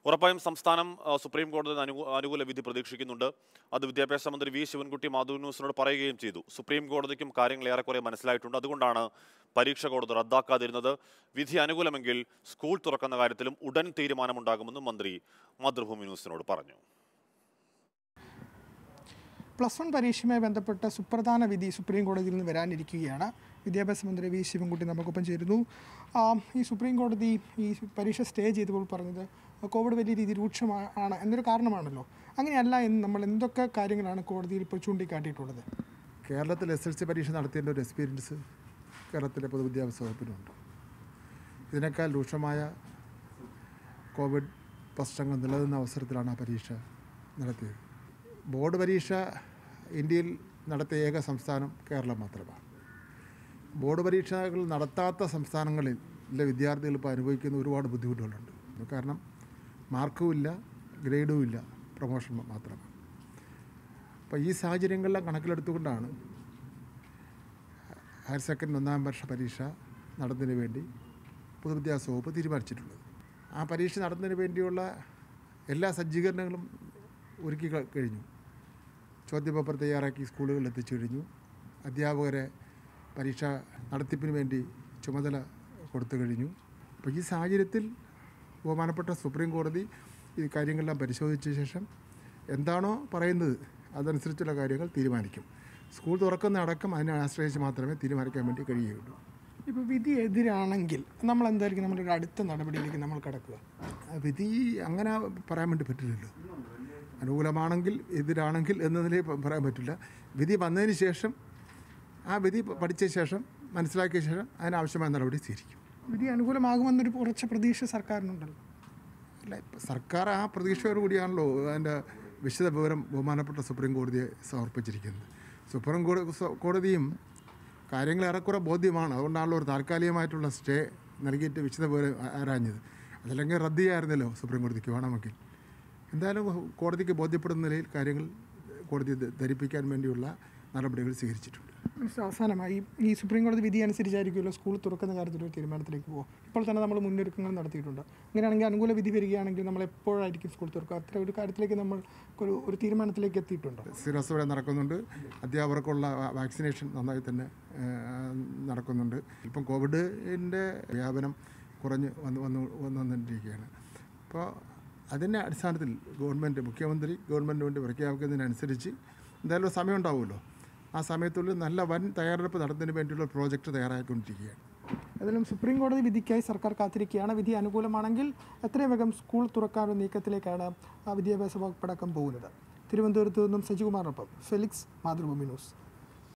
ഉറപ്പായും സംസ്ഥാനം ആ, സുപ്രീം കോടതി അനുകൂ അനുകൂല വിധി പ്രതീക്ഷിക്കുന്നുണ്ട് അത് വിദ്യാഭ്യാസ മന്ത്രി വി ശിവൻകുട്ടി മാധവ് ന്യൂസിനോട് പറയുകയും ചെയ്തു സുപ്രീം കോടതിക്കും കാര്യങ്ങൾ ഏറെക്കുറെ മനസ്സിലായിട്ടുണ്ട് അതുകൊണ്ടാണ് പരീക്ഷ കോടതി റദ്ദാക്കാതിരുന്നത് വിധി അനുകൂലമെങ്കിൽ സ്കൂൾ തുറക്കുന്ന കാര്യത്തിലും ഉടൻ തീരുമാനമുണ്ടാകുമെന്നും മന്ത്രി മാതൃഭൂമി ന്യൂസിനോട് പറഞ്ഞു പ്ലസ് വൺ പരീക്ഷയുമായി ബന്ധപ്പെട്ട സുപ്രധാന വിധി സുപ്രീം കോടതിയിൽ നിന്ന് വരാനിരിക്കുകയാണ് വിദ്യാഭ്യാസ മന്ത്രി വി ശിവൻകുട്ടി നമുക്കൊപ്പം ചേരുന്നു ആ, ഈ സുപ്രീം കോടതി ഈ പരീക്ഷ സ്റ്റേ ചെയ്തപ്പോൾ പറഞ്ഞത് കോവിഡ് വലിയ രീതിയിൽ രൂക്ഷമാണ് എന്നൊരു കാരണമാണല്ലോ അങ്ങനെയല്ല എന്ന് നമ്മൾ എന്തൊക്കെ കാര്യങ്ങളാണ് കോടതിയിൽ ഇപ്പോൾ ചൂണ്ടിക്കാട്ടിയിട്ടുള്ളത് കേരളത്തിൽ എസ് എൽ സി പരീക്ഷ നടത്തിയതിൻ്റെ ഒരു എക്സ്പീരിയൻസ് കേരളത്തിലെ പൊതുവിദ്യാഭ്യാസ വകുപ്പിനുണ്ട് ഇതിനേക്കാൾ രൂക്ഷമായ കോവിഡ് പ്രശ്നങ്ങൾ നിലനിന്ന അവസരത്തിലാണ് ആ പരീക്ഷ നടത്തിയത് ബോർഡ് പരീക്ഷ ഇന്ത്യയിൽ നടത്തിയ ഏക സംസ്ഥാനം കേരളം മാത്രമാണ് ബോർഡ് പരീക്ഷകൾ നടത്താത്ത സംസ്ഥാനങ്ങളിലെ വിദ്യാർത്ഥികൾ ഇപ്പോൾ അനുഭവിക്കുന്ന ഒരുപാട് ബുദ്ധിമുട്ടുകളുണ്ട് കാരണം മാർക്കും ഇല്ല ഗ്രേഡും ഇല്ല പ്രൊമോഷൻ മാത്രമാണ് അപ്പോൾ ഈ സാഹചര്യങ്ങളെല്ലാം കണക്കിലെടുത്തുകൊണ്ടാണ് ഹയർ സെക്കൻഡറി ഒന്നാം വർഷ പരീക്ഷ നടന്നതിന് വേണ്ടി പൊതുവിദ്യാഭ്യാസ വകുപ്പ് തീരുമാനിച്ചിട്ടുള്ളത് ആ പരീക്ഷ നടന്നതിന് വേണ്ടിയുള്ള എല്ലാ സജ്ജീകരണങ്ങളും ഒരുക്കി ക- കഴിഞ്ഞു ചോദ്യപേപ്പർ തയ്യാറാക്കി സ്കൂളുകളിൽ എത്തിച്ചു കഴിഞ്ഞു അധ്യാപകരെ പരീക്ഷ നടത്തിപ്പിന് വേണ്ടി ചുമതല കൊടുത്തു കഴിഞ്ഞു അപ്പോൾ ഈ സാഹചര്യത്തിൽ ബഹുമാനപ്പെട്ട സുപ്രീം കോടതി ഈ കാര്യങ്ങളെല്ലാം പരിശോധിച്ച ശേഷം എന്താണോ പറയുന്നത് അതനുസരിച്ചുള്ള കാര്യങ്ങൾ തീരുമാനിക്കും സ്കൂൾ തുറക്കുന്ന അടക്കം അതിനെ ആശ്രയിച്ച് മാത്രമേ തീരുമാനിക്കാൻ വേണ്ടി കഴിയുകയുള്ളൂ ഇപ്പോൾ വിധി എതിരാണെങ്കിൽ നമ്മൾ എന്തായിരിക്കും നമ്മളൊരു അടുത്ത നടപടിയിലേക്ക് നമ്മൾ കടക്കുക ആ വിധി അങ്ങനെ പറയാൻ വേണ്ടി പറ്റില്ലല്ലോ അനുകൂലമാണെങ്കിൽ എതിരാണെങ്കിൽ എന്ന നിലയിൽ പ- പറയാൻ പറ്റില്ല വിധി വന്നതിന് ശേഷം ആ വിധി പ- പഠിച്ച ശേഷം മനസ്സിലാക്കിയ ശേഷം അതിനാവശ്യമായ നടപടി സ്വീകരിക്കും വിധി അനുകൂലമാകുമെന്നൊരു ഉറച്ച പ്രതീക്ഷ സർക്കാരിനുണ്ടല്ലോ അല്ല ഇപ്പം സർക്കാർ ആ പ്രതീക്ഷയോട് കൂടിയാണല്ലോ അതിൻ്റെ വിശദ വിവരം ബഹുമാനപ്പെട്ട സുപ്രീം കോടതിയെ സമർപ്പിച്ചിരിക്കുന്നത് സുപ്രീം കോടതി സ- കോടതിയും കാര്യങ്ങൾ ഏറെക്കുറെ ബോധ്യമാണ് അതുകൊണ്ടാണല്ലോ ഒരു താൽക്കാലികമായിട്ടുള്ള സ്റ്റേ നൽകിയിട്ട് വിശദ വിവരം ആ- ആരാഞ്ഞത് അതല്ലെങ്കിൽ റദ്ദ് ചെയ്യായിരുന്നല്ലോ സുപ്രീം കോടതിക്ക് വേണമെങ്കിൽ എന്തായാലും കോടതിക്ക് ബോധ്യപ്പെടുന്ന നിലയിൽ കാര്യങ്ങൾ കോടതി ധ- ധരിപ്പിക്കാൻ വേണ്ടിയുള്ള നടപടികൾ സ്വീകരിച്ചിട്ടുണ്ട് മിസ്റ്റർ, അവസാനമായി ഈ സുപ്രീം കോടതി വിധി അനുസരിച്ചായിരിക്കുമല്ലോ സ്കൂൾ തുറക്കുന്ന കാര്യത്തിൽ ഒരു തീരുമാനത്തിലേക്ക് പോകും ഇപ്പോൾ തന്നെ നമ്മൾ മുന്നൊരുക്കങ്ങൾ നടത്തിയിട്ടുണ്ട് അങ്ങനെയാണെങ്കിൽ അനുകൂല വിധി വരികയാണെങ്കിൽ നമ്മൾ എപ്പോഴായിരിക്കും സ്കൂൾ തുറക്കുക അത്ര ഒരു കാര്യത്തിലേക്ക് നമ്മൾ ഒരു ഒരു തീരുമാനത്തിലേക്ക് എത്തിയിട്ടുണ്ടോ സ്ഥിരസ്ഥ നടക്കുന്നുണ്ട് അധ്യാപകർക്കുള്ള വാ- വാക്സിനേഷൻ നന്നായി തന്നെ ആ, നടക്കുന്നുണ്ട് ഇപ്പം കോവിഡിൻ്റെ വ്യാപനം കുറഞ്ഞ് വന്ന് വന്ന് വന്ന് വന്നുകൊണ്ടിരിക്കുകയാണ് അപ്പോൾ അതിൻ്റെ അടിസ്ഥാനത്തിൽ ഗവൺമെൻറ് മുഖ്യമന്ത്രി ഗവൺമെൻറ് വേണ്ടി പ്രഖ്യാപിക്കുന്നതിനനുസരിച്ച് എന്തായാലും സമയം ഉണ്ടാവുമല്ലോ ആ സമയത്തുള്ളിൽ നല്ല വൻ തയ്യാറെടുപ്പ് നടത്തുന്നതിന് വേണ്ടിയുള്ള പ്രോജക്റ്റ് തയ്യാറാക്കിക്കൊണ്ടിരിക്കുകയാണ് ഏതായാലും സുപ്രീം കോടതി വിധിക്കായി സർക്കാർ കാത്തിരിക്കുകയാണ് വിധി അനുകൂലമാണെങ്കിൽ എത്രയും വേഗം സ്കൂൾ തുറക്കാനുള്ള നീക്കത്തിലേക്കാണ് ആ വിദ്യാഭ്യാസ വകുപ്പടക്കം പോകുന്നത് തിരുവനന്തപുരത്ത് നിന്നും സജികുമാറിനൊപ്പം ഫെലിക്സ് മാതൃഭൂമി ന്യൂസ്